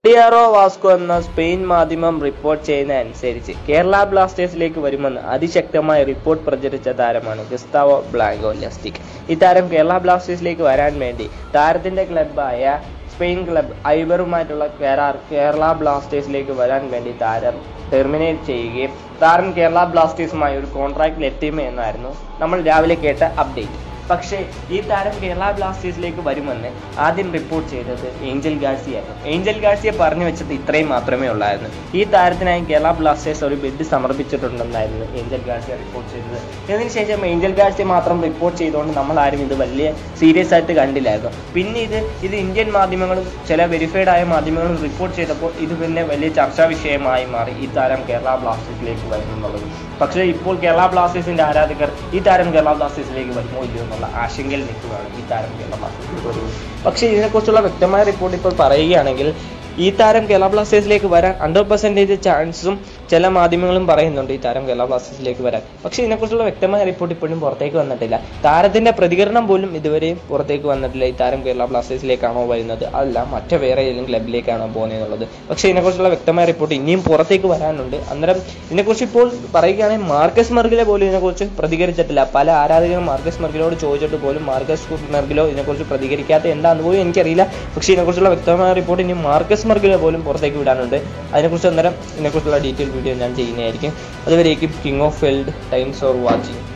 ഡിയാറോ Vasco എന്ന Spain മാധ്യമം report ചെയ്യുന്ന അനുസരിച്ച് കേരള ബ്ലാസ്റ്റേഴ്സിലേക്ക് വരുമെന്ന് അതിശക്തമായ റിപ്പോർട്ട് പ്രചരിച്ച താരമാണ് ഗസ്താവോ ബ്ലാങ്കോ ലസ്റ്റിക് ഈ താരം കേരള ബ്ലാസ്റ്റേഴ്സിലേക്ക് വരാൻ വേണ്ടി താരത്തിന്റെ ക്ലബായ സ്പെയിൻ ക്ലബ് ഐബറുമായിട്ടുള്ള കരാർ കേരള ബ്ലാസ്റ്റേഴ്സിലേക്ക് വരാൻ വേണ്ടി താരം ടെർമിനേറ്റ് ചെയ്യുകയും താരം കേരള ബ്ലാസ്റ്റേഴ്സുമായി ഒരു കോൺട്രാക്റ്റിൽ എത്തിയുമെന്നായിരുന്നു നമ്മൾ രാവിലെ കേട്ട അപ്ഡേറ്റ് പക്ഷേ ഈ താരം കേരള ബ്ലാസ്റ്റേഴ്സിലേക്ക് വരുമെന്ന് ആദ്യം റിപ്പോർട്ട് ചെയ്തത് ഏഞ്ചൽ ഗാർസിയായിരുന്നു ഏഞ്ചൽ ഗാർസിയ പറഞ്ഞു വെച്ചത് ഇത്രയും മാത്രമേ ഉള്ളായിരുന്നു ഈ താരത്തിനായി കേരള ബ്ലാസ്റ്റേഴ്സ് ഒരു ബിഡ് സമർപ്പിച്ചിട്ടുണ്ടെന്നായിരുന്നു ഏഞ്ചൽ ഗാർസിയ റിപ്പോർട്ട് ചെയ്തത് ഇതിനുശേഷം ഏഞ്ചൽ ഗാർസിയ മാത്രം റിപ്പോർട്ട് ചെയ്തുകൊണ്ട് നമ്മൾ ആരും ഇത് വലിയ സീരിയസ് ആയിട്ട് കണ്ടില്ലായിരുന്നു പിന്നെ ഇത് ഇത് ഇന്ത്യൻ മാധ്യമങ്ങളും ചില വെരിഫൈഡ് ആയ മാധ്യമങ്ങളും റിപ്പോർട്ട് ചെയ്തപ്പോൾ ഇത് പിന്നെ വലിയ ചർച്ചാ വിഷയമായി മാറി ഈ താരം കേരള ബ്ലാസ്റ്റേഴ്സിലേക്ക് വരുമെന്നുള്ളത് പക്ഷേ ഇപ്പോൾ കേരള ബ്ലാസ്റ്റേഴ്സിന്റെ ആരാധകർ ഈ താരം കേരള ബ്ലാസ്റ്റേഴ്സിലേക്ക് വരുമോ ഇല്ലയോ എന്നുള്ള ആശങ്കയിൽ നിൽക്കുകയാണ് ഈ താരം കേരള ബ്ലാസ്റ്റേഴ്സിലേക്ക് വരുന്നത് പക്ഷേ ഇതിനെക്കുറിച്ചുള്ള വ്യക്തമായ റിപ്പോർട്ട് ഇപ്പോൾ പറയുകയാണെങ്കിൽ ഈ താരം കേരള ബ്ലാസ്റ്റേഴ്സിലേക്ക് വരാൻ ഹൺഡ്രഡ് പെർസെൻറ്റേജ് ചാൻസും ചില മാധ്യമങ്ങളും പറയുന്നുണ്ട് ഈ താരം കേരള ബ്ലാസ്റ്റേഴ്സിലേക്ക് വരാൻ പക്ഷേ ഇതിനെക്കുറിച്ചുള്ള വ്യക്തമായ റിപ്പോർട്ട് ഇപ്പോഴും പുറത്തേക്ക് വന്നിട്ടില്ല താരത്തിന്റെ പ്രതികരണം പോലും ഇതുവരെയും പുറത്തേക്ക് വന്നിട്ടില്ല ഈ താരം കേരള ബ്ലാസ്റ്റേഴ്സിലേക്കാണോ വരുന്നത് അല്ല മറ്റു വേറെ ഏതെങ്കിലും ക്ലബിലേക്കാണോ പോകുന്നത് എന്നുള്ളത് പക്ഷേ ഇതിനെക്കുറിച്ചുള്ള വ്യക്തമായ റിപ്പോർട്ട് ഇനിയും പുറത്തേക്ക് വരാനുണ്ട് അന്നേരം ഇതിനെക്കുറിച്ച് ഇപ്പോൾ പറയുകയാണെങ്കിൽ മാർക്കസ് മെർഗിലെ പോലും ഇതിനെക്കുറിച്ച് പ്രതികരിച്ചിട്ടില്ല പല ആരാധകരും മാർക്കസ് മെർഗിലോട് ചോദിച്ചിട്ട് പോലും മാർക്കസ് മെർഗിലോ ഇതിനെക്കുറിച്ച് പ്രതികരിക്കാത്ത എന്താണെന്ന് പോലും എനിക്കറിയില്ല പക്ഷേ ഇതിനെക്കുറിച്ചുള്ള വ്യക്തമായ റിപ്പോർട്ട് ഇനി മാർക്കസ് മെർഗിലെ പോലും പുറത്തേക്ക് വിടാനുണ്ട് അതിനെക്കുറിച്ച് അന്നേരം ഇതിനെക്കുറിച്ചുള്ള ഡീറ്റെയിൽ വീഡിയോ ഞാൻ ചെയ്യുന്നതായിരിക്കും അതുവരേക്കും King of Field Times or watching